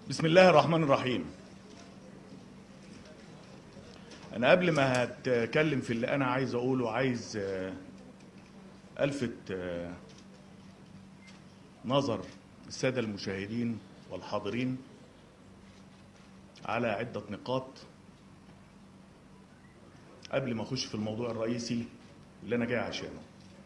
بسم الله الرحمن الرحيم انا قبل ما هتكلم في اللي انا عايز اقوله عايز آه، الفت آه، نظر الساده المشاهدين والحاضرين على عده نقاط قبل ما اخش في الموضوع الرئيسي اللي انا جاي عشانه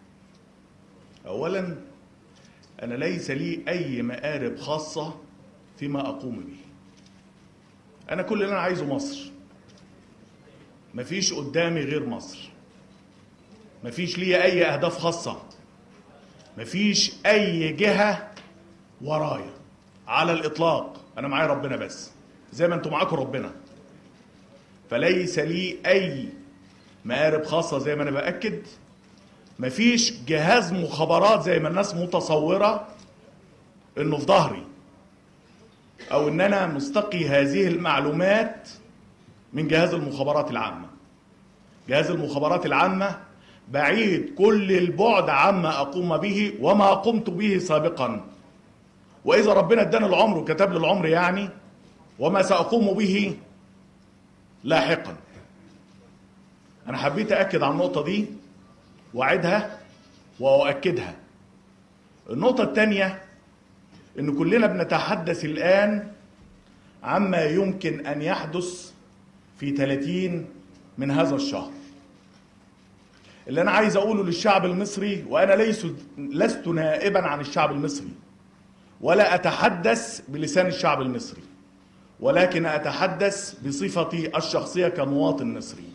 اولا انا ليس لي اي مآرب خاصه فيما اقوم به انا كل اللي انا عايزه مصر مفيش قدامي غير مصر مفيش لي اي اهداف خاصه مفيش اي جهه ورايا على الاطلاق انا معايا ربنا بس زي ما انتم معاكم ربنا فليس لي اي مآرب خاصه زي ما انا باكد مفيش جهاز مخابرات زي ما الناس متصوره انه في ظهري او ان انا مستقي هذه المعلومات من جهاز المخابرات العامه جهاز المخابرات العامه بعيد كل البعد عما اقوم به وما قمت به سابقا واذا ربنا اداني العمر وكتب لي العمر يعني وما ساقوم به لاحقا انا حبيت اكد على النقطه دي واعدها واؤكدها النقطه الثانيه ان كلنا بنتحدث الان عما يمكن ان يحدث في 30 من هذا الشهر اللي انا عايز اقوله للشعب المصري وانا ليس لست نائبا عن الشعب المصري ولا اتحدث بلسان الشعب المصري ولكن اتحدث بصفتي الشخصيه كمواطن مصري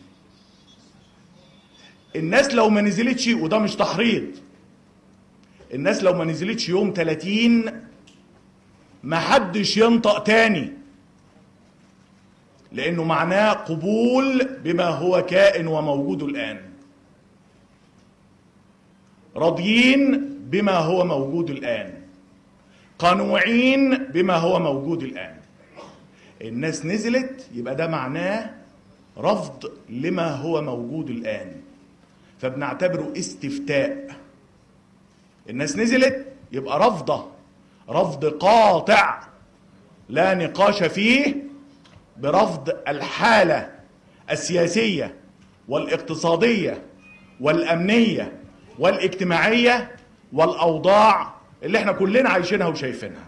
الناس لو ما نزلتش وده مش تحريض الناس لو ما نزلتش يوم 30 ما حدش ينطق تاني لانه معناه قبول بما هو كائن وموجود الان راضيين بما هو موجود الان قانوعين بما هو موجود الان الناس نزلت يبقى ده معناه رفض لما هو موجود الان فبنعتبره استفتاء الناس نزلت يبقى رفضه رفض قاطع لا نقاش فيه برفض الحاله السياسيه والاقتصاديه والامنيه والاجتماعيه والاوضاع اللي احنا كلنا عايشينها وشايفينها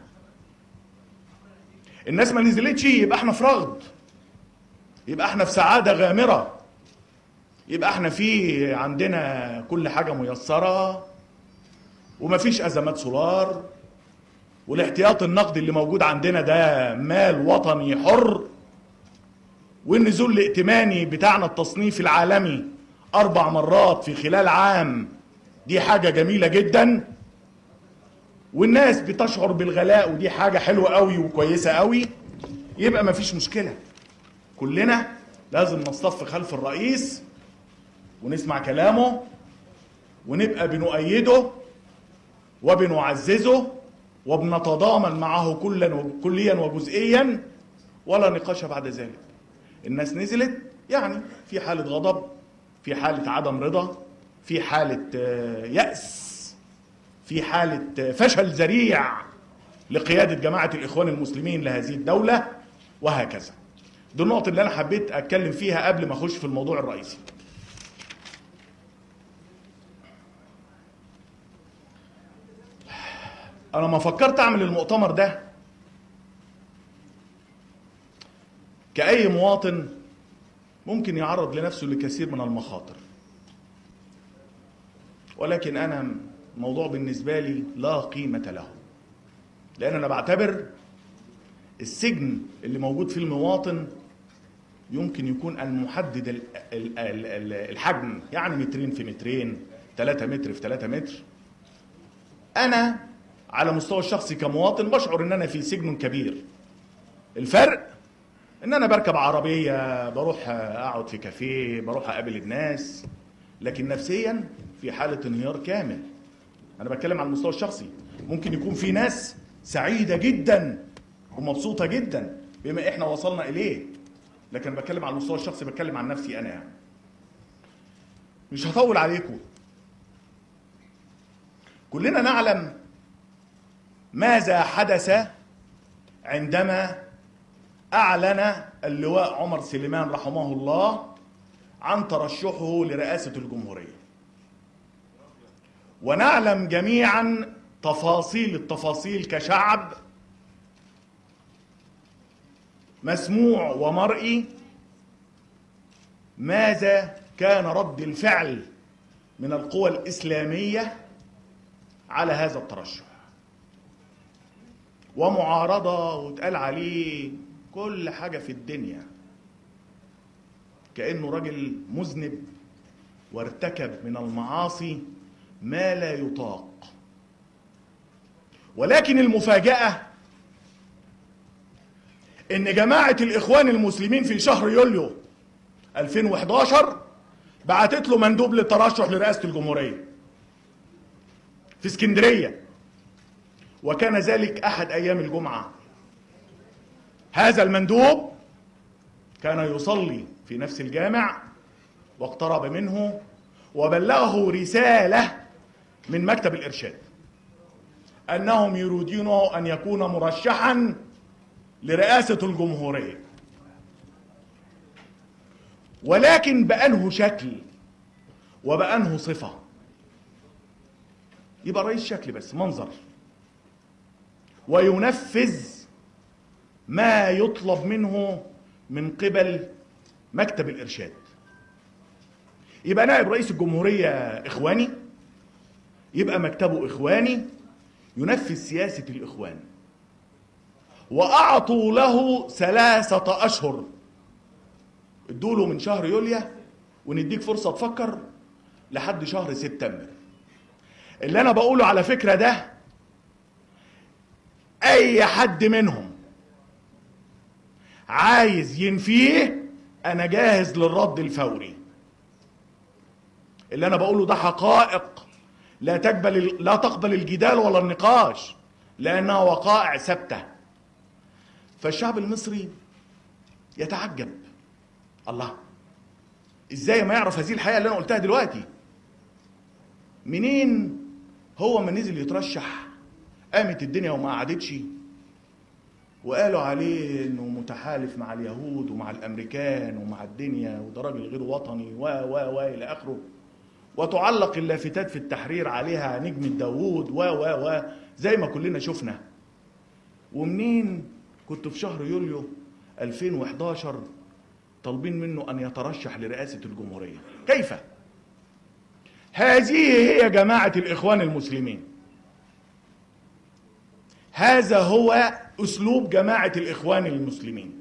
الناس ما نزلتش يبقى احنا في رغد يبقى احنا في سعاده غامره يبقى احنا في عندنا كل حاجه ميسره ومفيش ازمات سولار والاحتياط النقدي اللي موجود عندنا ده مال وطني حر والنزول الائتماني بتاعنا التصنيف العالمي اربع مرات في خلال عام دي حاجه جميله جدا والناس بتشعر بالغلاء ودي حاجه حلوه قوي وكويسه قوي يبقى مفيش مشكله كلنا لازم نصطف خلف الرئيس ونسمع كلامه ونبقى بنؤيده وبنعززه وبنتضامن معه كلا كليا وجزئيا ولا نقاش بعد ذلك الناس نزلت يعني في حالة غضب في حالة عدم رضا في حالة آه، يأس في حالة آه، فشل ذريع لقيادة جماعة الإخوان المسلمين لهذه الدولة وهكذا دي النقطة اللي أنا حبيت أتكلم فيها قبل ما أخش في الموضوع الرئيسي انا ما فكرت اعمل المؤتمر ده كأي مواطن ممكن يعرض لنفسه لكثير من المخاطر ولكن انا الموضوع بالنسبه لي لا قيمه له لان انا بعتبر السجن اللي موجود فيه المواطن يمكن يكون المحدد ال- ال- ال- ال- الحجم يعني مترين في مترين 3 متر في 3 متر انا على مستوى الشخصي كمواطن بشعر ان انا في سجن كبير الفرق ان انا بركب عربيه بروح اقعد في كافيه بروح اقابل الناس لكن نفسيا في حاله انهيار كامل انا بتكلم على المستوى الشخصي ممكن يكون في ناس سعيده جدا ومبسوطه جدا بما احنا وصلنا اليه لكن بتكلم على المستوى الشخصي بتكلم عن نفسي انا يعني مش هطول عليكم كلنا نعلم ماذا حدث عندما أعلن اللواء عمر سليمان رحمه الله عن ترشحه لرئاسة الجمهورية ونعلم جميعا تفاصيل التفاصيل كشعب مسموع ومرئي ماذا كان رد الفعل من القوى الإسلامية على هذا الترشح ومعارضة واتقال عليه كل حاجة في الدنيا كأنه راجل مذنب وارتكب من المعاصي ما لا يطاق ولكن المفاجأة ان جماعة الاخوان المسلمين في شهر يوليو 2011 بعتت له مندوب للترشح لرئاسة الجمهورية في اسكندرية وكان ذلك احد ايام الجمعة هذا المندوب كان يصلي في نفس الجامع واقترب منه وبلغه رسالة من مكتب الإرشاد أنهم يريدون أن يكون مرشحا لرئاسة الجمهورية ولكن بأنه شكل وبأنه صفة يبقى رئيس شكل بس منظر وينفذ ما يطلب منه من قبل مكتب الإرشاد يبقى نائب رئيس الجمهورية إخواني يبقى مكتبه إخواني ينفذ سياسة الإخوان وأعطوا له ثلاثة أشهر ادوا له من شهر يوليا ونديك فرصة تفكر لحد شهر سبتمبر اللي أنا بقوله على فكرة ده أي حد منهم عايز ينفيه أنا جاهز للرد الفوري اللي أنا بقوله ده حقائق لا تقبل لا تقبل الجدال ولا النقاش لأنها وقائع ثابته فالشعب المصري يتعجب الله ازاي ما يعرف هذه الحقيقه اللي انا قلتها دلوقتي منين هو ما نزل يترشح قامت الدنيا وما قعدتش وقالوا عليه انه متحالف مع اليهود ومع الامريكان ومع الدنيا وده راجل غير وطني و و و الى اخره وتعلق اللافتات في التحرير عليها نجم داوود و و و زي ما كلنا شفنا ومنين كنت في شهر يوليو 2011 طالبين منه ان يترشح لرئاسه الجمهوريه كيف هذه هي جماعه الاخوان المسلمين هذا هو اسلوب جماعه الاخوان المسلمين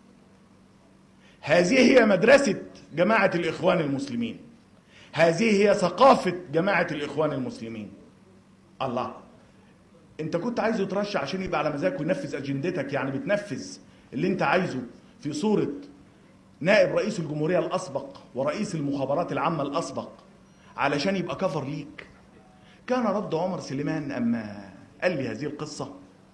هذه هي مدرسه جماعه الاخوان المسلمين هذه هي ثقافه جماعه الاخوان المسلمين الله انت كنت عايزه يترشح عشان يبقى على مزاجك وينفذ اجندتك يعني بتنفذ اللي انت عايزه في صوره نائب رئيس الجمهوريه الاسبق ورئيس المخابرات العامه الاسبق علشان يبقى كفر ليك كان رد عمر سليمان اما قال لي هذه القصه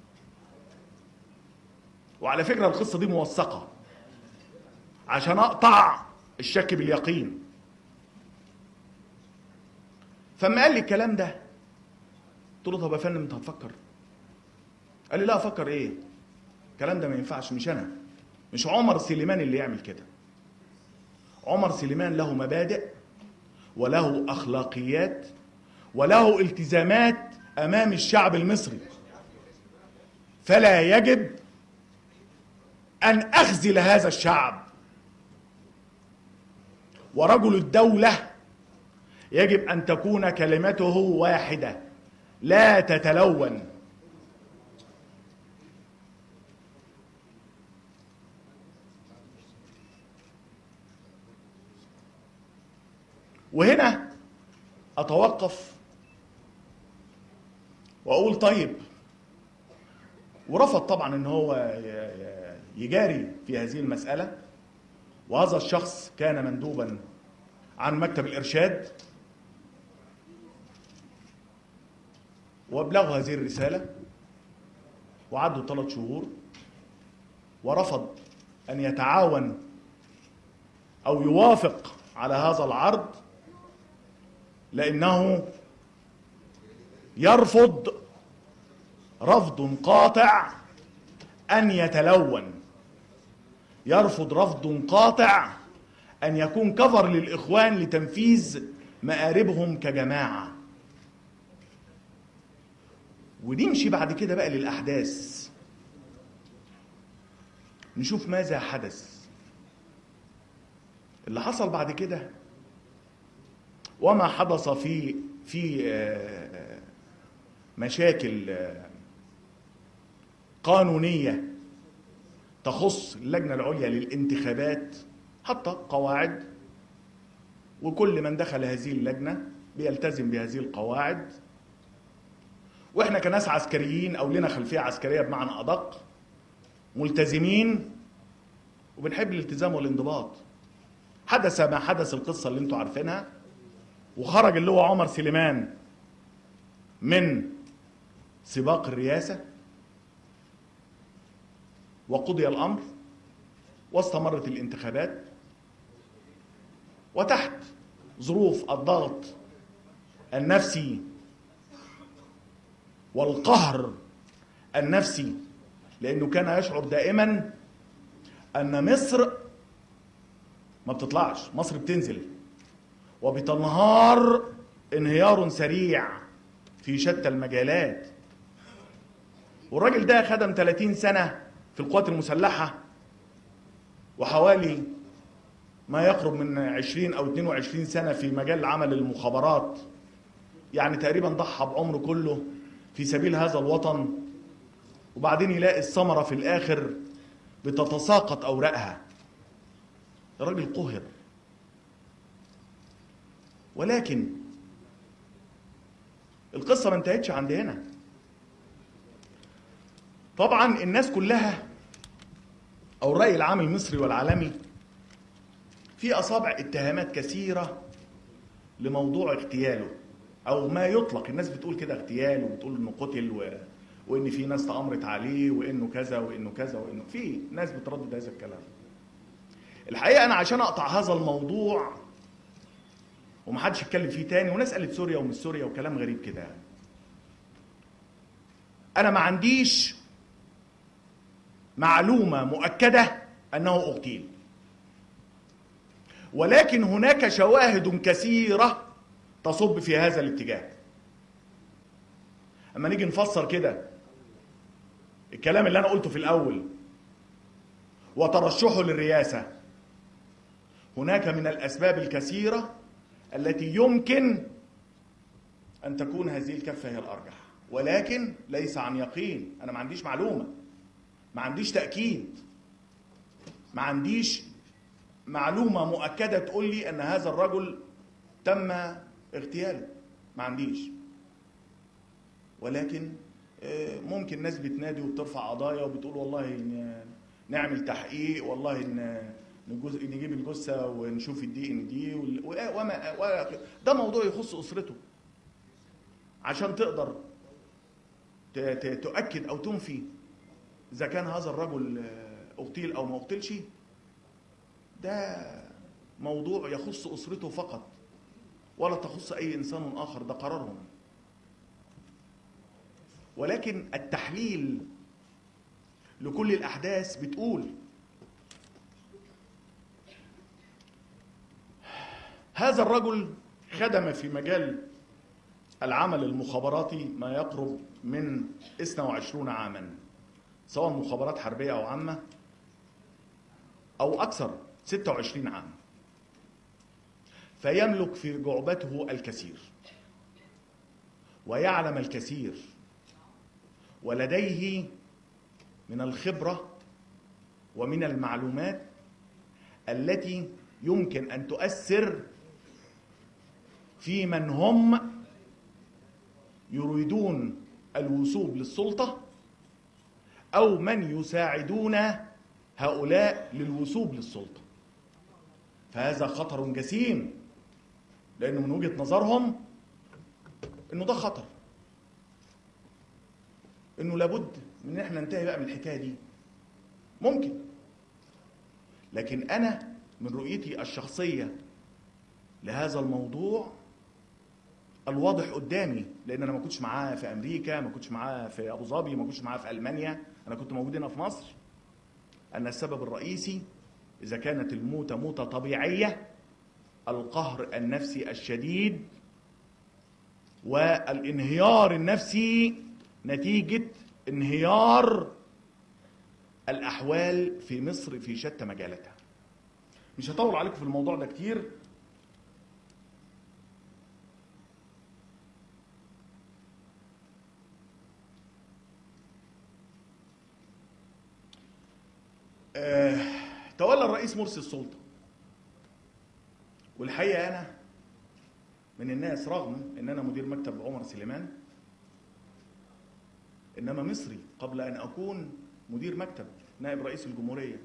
وعلى فكره القصه دي موثقه عشان اقطع الشك باليقين فما قال لي الكلام ده قلت له طب يا فندم انت هتفكر قال لي لا افكر ايه الكلام ده ما ينفعش مش انا مش عمر سليمان اللي يعمل كده عمر سليمان له مبادئ وله اخلاقيات وله التزامات امام الشعب المصري فلا يجب ان اخذل هذا الشعب ورجل الدوله يجب ان تكون كلمته واحده لا تتلون وهنا اتوقف واقول طيب ورفض طبعا ان هو يجاري في هذه المساله وهذا الشخص كان مندوبا عن مكتب الارشاد وابلغوا هذه الرساله وعدوا ثلاث شهور ورفض ان يتعاون او يوافق على هذا العرض لانه يرفض رفض قاطع ان يتلون يرفض رفض قاطع ان يكون كفر للاخوان لتنفيذ مآربهم كجماعه ونمشي بعد كده بقى للاحداث نشوف ماذا حدث اللي حصل بعد كده وما حدث في في آه، مشاكل آه، قانونيه تخص اللجنه العليا للانتخابات حتى قواعد وكل من دخل هذه اللجنه بيلتزم بهذه القواعد واحنا كناس عسكريين او لنا خلفيه عسكريه بمعنى ادق ملتزمين وبنحب الالتزام والانضباط حدث ما حدث القصه اللي انتوا عارفينها وخرج اللي هو عمر سليمان من سباق الرئاسه وقضي الامر واستمرت الانتخابات وتحت ظروف الضغط النفسي والقهر النفسي لانه كان يشعر دائما ان مصر ما بتطلعش مصر بتنزل وبتنهار انهيار سريع في شتى المجالات والراجل ده خدم 30 سنة في القوات المسلحة وحوالي ما يقرب من 20 أو 22 سنة في مجال عمل المخابرات يعني تقريبا ضحى بعمره كله في سبيل هذا الوطن وبعدين يلاقي الثمرة في الآخر بتتساقط أوراقها الراجل قهر ولكن القصة ما انتهتش عند هنا طبعا الناس كلها أو الرأي العام المصري والعالمي في أصابع اتهامات كثيرة لموضوع اغتياله أو ما يطلق الناس بتقول كده اغتيال وبتقول إنه قتل و... وإن في ناس تأمرت عليه وإنه كذا وإنه كذا وإنه في ناس بتردد هذا الكلام الحقيقة أنا عشان أقطع هذا الموضوع ومحدش يتكلم فيه تاني وناس قالت سوريا ومش سوريا وكلام غريب كده يعني. انا ما عنديش معلومه مؤكده انه اغتيل ولكن هناك شواهد كثيره تصب في هذا الاتجاه اما نيجي نفسر كده الكلام اللي انا قلته في الاول وترشحه للرئاسه هناك من الاسباب الكثيره التي يمكن ان تكون هذه الكفه هي الارجح ولكن ليس عن يقين انا ما عنديش معلومه ما عنديش تاكيد ما عنديش معلومه مؤكده تقول لي ان هذا الرجل تم اغتياله ما عنديش ولكن آه، ممكن ناس بتنادي وبترفع قضايا وبتقول والله ن- نعمل تحقيق والله ن- نجوز- نجيب الجثه ونشوف الدي ان دي وال- و- وما و- ده موضوع يخص اسرته عشان تقدر ت- ت- تؤكد او تنفي اذا كان هذا الرجل آه، اغتيل او ما اغتيلش ده موضوع يخص اسرته فقط ولا تخص اي انسان اخر ده قرارهم ولكن التحليل لكل الاحداث بتقول هذا الرجل خدم في مجال العمل المخابراتي ما يقرب من 22 عاما سواء مخابرات حربيه او عامه او اكثر 26 عام فيملك في جعبته الكثير ويعلم الكثير ولديه من الخبره ومن المعلومات التي يمكن ان تؤثر في من هم يريدون الوثوب للسلطه او من يساعدون هؤلاء للوثوب للسلطه فهذا خطر جسيم لانه من وجهه نظرهم انه ده خطر انه لابد من ان احنا ننتهي بقى من الحكايه دي ممكن لكن انا من رؤيتي الشخصيه لهذا الموضوع الواضح قدامي لان انا ما كنتش معاه في امريكا ما كنتش معاه في ابو ظبي ما كنتش معاه في المانيا انا كنت موجود هنا في مصر ان السبب الرئيسي إذا كانت الموتة موتة طبيعية القهر النفسي الشديد والانهيار النفسي نتيجة انهيار الأحوال في مصر في شتى مجالاتها مش هطول عليكم في الموضوع ده كتير آه، تولى الرئيس مرسي السلطة والحقيقة أنا من الناس رغم ان انا مدير مكتب عمر سليمان انما مصري قبل ان اكون مدير مكتب نائب رئيس الجمهوريه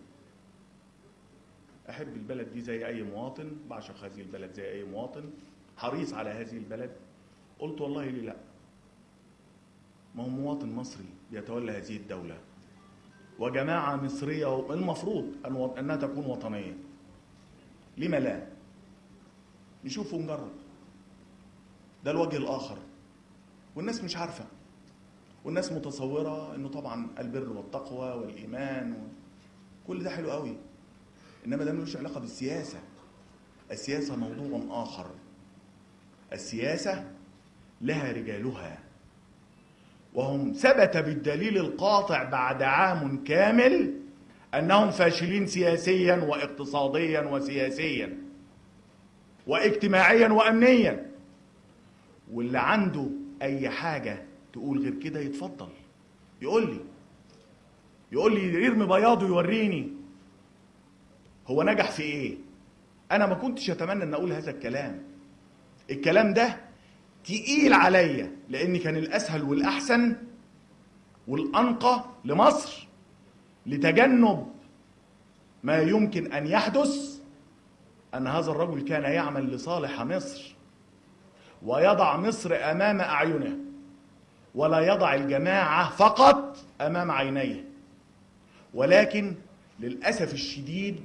احب البلد دي زي اي مواطن بعشق هذه البلد زي اي مواطن حريص على هذه البلد قلت والله ليه لا ما هو مواطن مصري بيتولى هذه الدوله وجماعه مصريه المفروض أن انها تكون وطنيه لما لا نشوف ونجرب ده الوجه الاخر والناس مش عارفه والناس متصوره انه طبعا البر والتقوى والايمان و... كل ده حلو قوي انما ده ملوش علاقه بالسياسه السياسه موضوع اخر السياسه لها رجالها وهم ثبت بالدليل القاطع بعد عام كامل انهم فاشلين سياسيا واقتصاديا وسياسيا واجتماعيا وامنيا واللي عنده اي حاجه تقول غير كده يتفضل يقول لي يقول لي يرمي بياضه يوريني هو نجح في ايه انا ما كنتش اتمنى ان اقول هذا الكلام الكلام ده تقيل عليا لان كان الاسهل والاحسن والانقى لمصر لتجنب ما يمكن ان يحدث ان هذا الرجل كان يعمل لصالح مصر ويضع مصر امام اعينه ولا يضع الجماعه فقط امام عينيه ولكن للاسف الشديد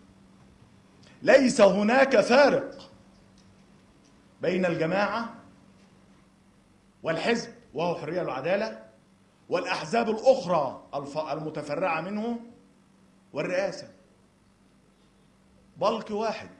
ليس هناك فارق بين الجماعه والحزب وهو حريه والعداله والاحزاب الاخرى المتفرعه منه والرئاسه بلق واحد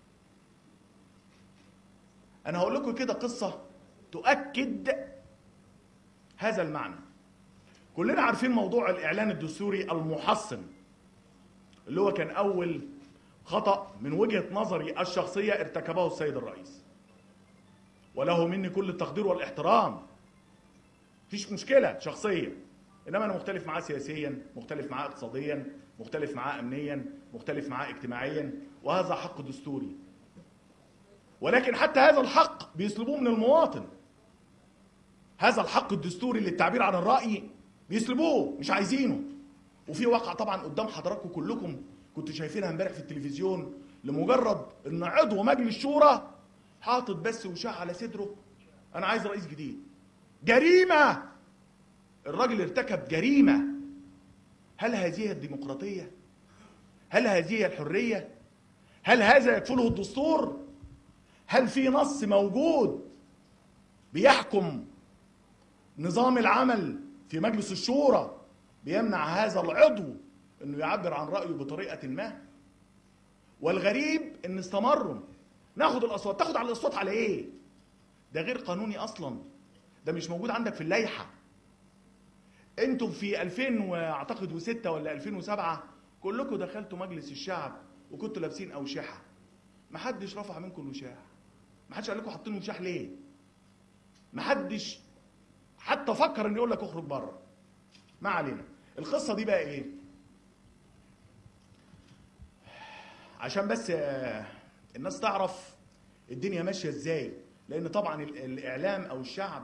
انا هقول لكم كده قصه تؤكد هذا المعنى كلنا عارفين موضوع الاعلان الدستوري المحصن اللي هو كان اول خطا من وجهه نظري الشخصيه ارتكبه السيد الرئيس وله مني كل التقدير والاحترام مفيش مشكله شخصيه انما انا مختلف معاه سياسيا مختلف معاه اقتصاديا مختلف معاه امنيا مختلف معاه اجتماعيا وهذا حق دستوري ولكن حتى هذا الحق بيسلبوه من المواطن هذا الحق الدستوري للتعبير عن الرأي بيسلبوه مش عايزينه وفي واقع طبعا قدام حضراتكم كلكم كنتوا شايفينها امبارح في التلفزيون لمجرد ان عضو مجلس شورى حاطط بس وشاع على صدره انا عايز رئيس جديد جريمه الراجل ارتكب جريمه هل هذه الديمقراطيه هل هذه الحريه هل هذا يكفله الدستور هل في نص موجود بيحكم نظام العمل في مجلس الشورى بيمنع هذا العضو انه يعبر عن رايه بطريقه ما والغريب ان استمروا ناخد الاصوات تاخد على الاصوات على ايه ده غير قانوني اصلا ده مش موجود عندك في اللائحه انتم في 2000 واعتقد و6 ولا 2007 كلكم دخلتوا مجلس الشعب وكنتوا لابسين اوشحه محدش رفع منكم الوشاح محدش قال لكم حاطين وشاح ليه محدش حتى فكر انه يقول لك اخرج بره ما علينا القصه دي بقى ايه عشان بس الناس تعرف الدنيا ماشيه ازاي لان طبعا الاعلام او الشعب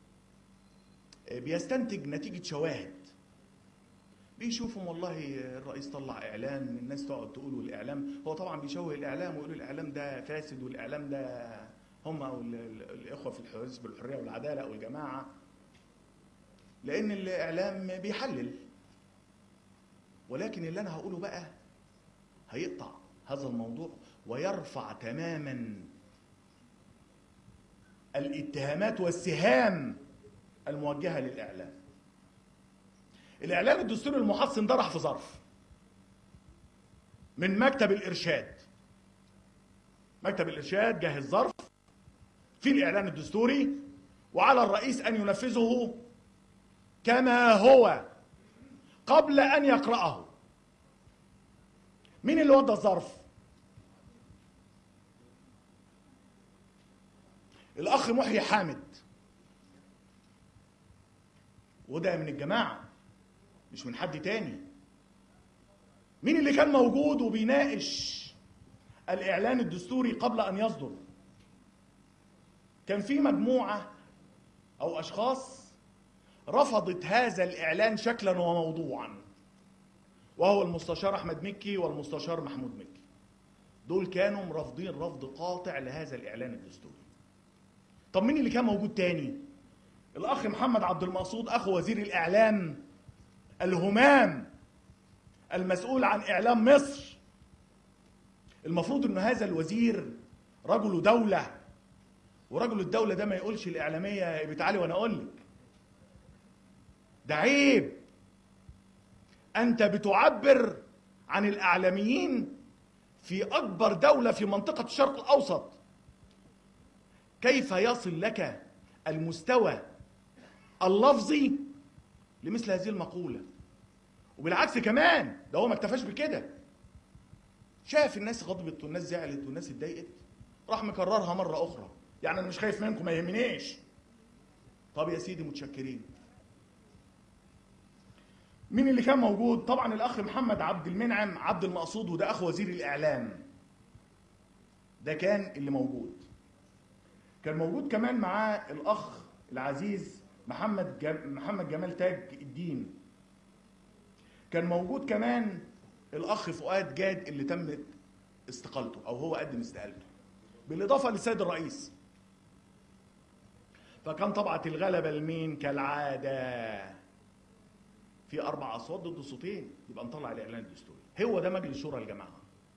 بيستنتج نتيجه شواهد بيشوفوا والله الرئيس طلع اعلان الناس تقعد تقول الاعلام هو طبعا بيشوه الاعلام ويقول الاعلام ده فاسد والاعلام ده هم او الاخوه في الحزب الحريه والعداله او الجماعه لان الاعلام بيحلل ولكن اللي انا هقوله بقى هيقطع هذا الموضوع ويرفع تماما الاتهامات والسهام الموجهه للاعلام الاعلان الدستوري المحصن ده راح في ظرف من مكتب الارشاد مكتب الارشاد جهز ظرف في الاعلان الدستوري وعلى الرئيس ان ينفذه كما هو قبل ان يقراه مين اللي ودى الظرف الاخ محيي حامد وده من الجماعه مش من حد تاني مين اللي كان موجود وبيناقش الاعلان الدستوري قبل ان يصدر كان في مجموعه او اشخاص رفضت هذا الاعلان شكلا وموضوعا وهو المستشار احمد مكي والمستشار محمود مكي دول كانوا مرافضين رفض قاطع لهذا الاعلان الدستوري طب مين اللي كان موجود تاني الاخ محمد عبد المقصود اخو وزير الاعلام الهمام المسؤول عن اعلام مصر المفروض ان هذا الوزير رجل دوله ورجل الدوله ده ما يقولش الاعلاميه يا بتعالي وانا اقول لك ده عيب انت بتعبر عن الاعلاميين في اكبر دوله في منطقه الشرق الاوسط كيف يصل لك المستوى اللفظي لمثل هذه المقوله وبالعكس كمان ده هو ما اكتفاش بكده شاف الناس غضبت والناس زعلت والناس اتضايقت راح مكررها مره اخرى يعني انا مش خايف منكم ما يهمنيش طب يا سيدي متشكرين مين اللي كان موجود طبعا الاخ محمد عبد المنعم عبد المقصود وده اخو وزير الاعلام ده كان اللي موجود كان موجود كمان معاه الاخ العزيز محمد جم... محمد جمال تاج الدين كان موجود كمان الاخ فؤاد جاد اللي تم استقالته او هو قدم استقالته بالاضافه للسيد الرئيس فكان طبعة الغلبة لمين كالعادة في أربع أصوات ضد صوتين يبقى نطلع الإعلان الدستوري هو ده مجلس شورى الجماعة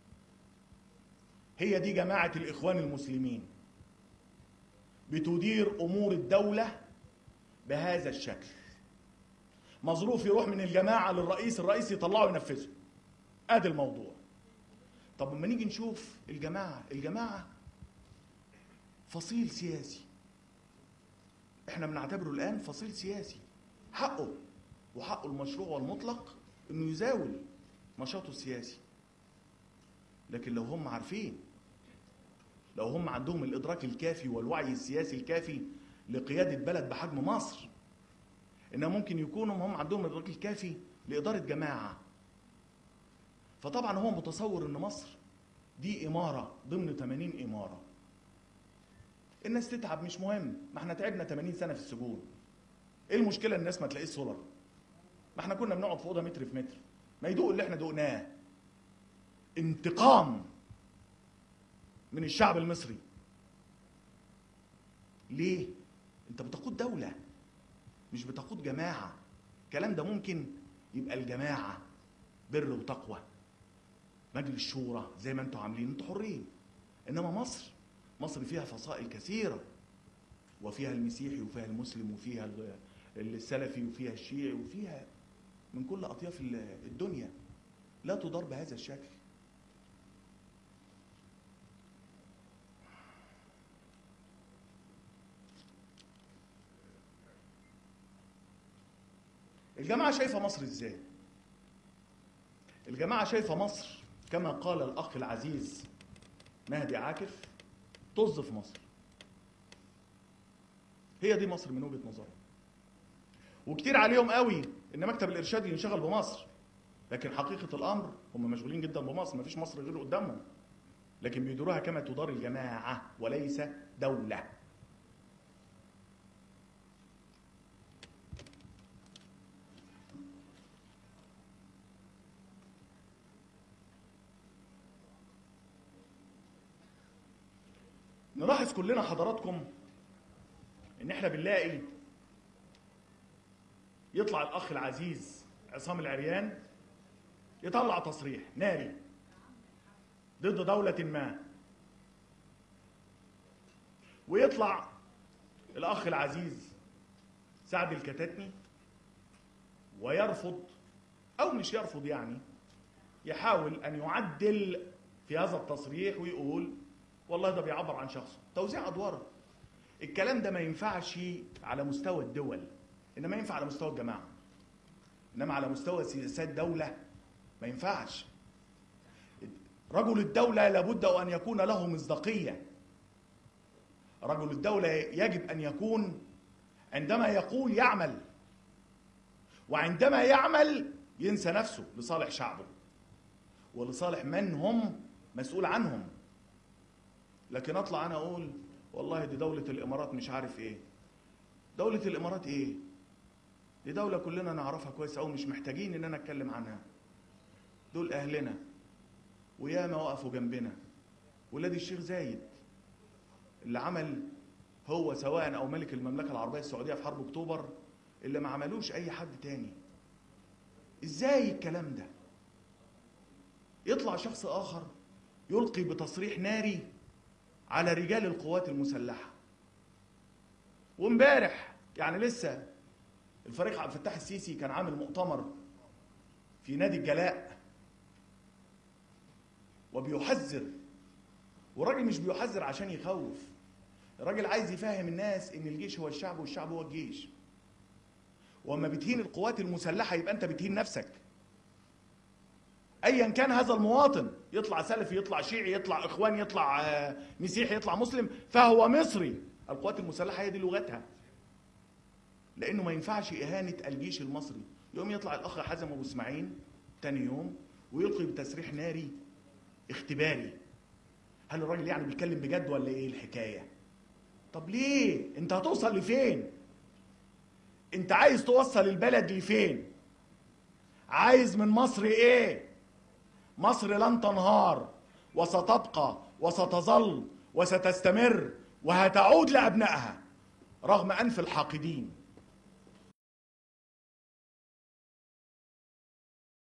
هي دي جماعة الإخوان المسلمين بتدير أمور الدولة بهذا الشكل مظروف يروح من الجماعة للرئيس الرئيس يطلعه ينفذه ادي الموضوع طب لما نيجي نشوف الجماعة الجماعة فصيل سياسي احنا بنعتبره الان فصيل سياسي حقه وحقه المشروع والمطلق انه يزاول نشاطه السياسي لكن لو هم عارفين لو هم عندهم الادراك الكافي والوعي السياسي الكافي لقياده بلد بحجم مصر انها ممكن يكونوا هم عندهم الادراك الكافي لاداره جماعه فطبعا هو متصور ان مصر دي اماره ضمن 80 اماره الناس تتعب مش مهم ما احنا تعبنا 80 سنه في السجون ايه المشكله الناس ما تلاقيش سولر ما احنا كنا بنقعد في اوضه متر في متر ما يدوق اللي احنا دقناه انتقام من الشعب المصري ليه انت بتقود دوله مش بتقود جماعه الكلام ده ممكن يبقى الجماعه بر وتقوى مجلس شورى زي ما انتوا عاملين انتوا حرين انما مصر مصر فيها فصائل كثيرة وفيها المسيحي وفيها المسلم وفيها السلفي وفيها الشيعي وفيها من كل أطياف الدنيا لا تدار بهذا الشكل الجماعة شايفة مصر ازاي؟ الجماعة شايفة مصر كما قال الأخ العزيز مهدي عاكف طز في مصر هي دي مصر من وجهه نظري وكتير عليهم قوي ان مكتب الارشاد ينشغل بمصر لكن حقيقه الامر هم مشغولين جدا بمصر مفيش مصر غير قدامهم لكن بيديروها كما تدار الجماعه وليس دوله نلاحظ كلنا حضراتكم ان احنا بنلاقي يطلع الاخ العزيز عصام العريان يطلع تصريح ناري ضد دولة ما ويطلع الاخ العزيز سعد الكتاتني ويرفض او مش يرفض يعني يحاول ان يعدل في هذا التصريح ويقول والله ده بيعبر عن شخصه توزيع ادوار الكلام ده ما ينفعش على مستوى الدول انما ينفع على مستوى الجماعه انما على مستوى سياسات دوله ما ينفعش رجل الدوله لابد ان يكون له مصداقيه رجل الدوله يجب ان يكون عندما يقول يعمل وعندما يعمل ينسى نفسه لصالح شعبه ولصالح من هم مسؤول عنهم لكن اطلع انا اقول والله دي دولة الامارات مش عارف ايه دولة الامارات ايه دي دولة كلنا نعرفها كويس قوي مش محتاجين ان انا اتكلم عنها دول اهلنا وياما وقفوا جنبنا ولاد الشيخ زايد اللي عمل هو سواء او ملك المملكة العربية السعودية في حرب اكتوبر اللي ما عملوش اي حد تاني ازاي الكلام ده يطلع شخص اخر يلقي بتصريح ناري على رجال القوات المسلحه وامبارح يعني لسه الفريق عبد الفتاح السيسي كان عامل مؤتمر في نادي الجلاء وبيحذر والراجل مش بيحذر عشان يخوف الراجل عايز يفهم الناس ان الجيش هو الشعب والشعب هو الجيش واما بتهين القوات المسلحه يبقى انت بتهين نفسك ايا كان هذا المواطن يطلع سلفي يطلع شيعي يطلع اخوان يطلع مسيحي يطلع مسلم فهو مصري القوات المسلحه هي دي لغتها لانه ما ينفعش اهانه الجيش المصري يوم يطلع الاخ حازم ابو اسماعيل تاني يوم ويلقي بتسريح ناري اختباري هل الراجل يعني بيتكلم بجد ولا ايه الحكايه طب ليه انت هتوصل لفين انت عايز توصل البلد لفين عايز من مصر ايه مصر لن تنهار وستبقى وستظل وستستمر وهتعود لابنائها رغم انف الحاقدين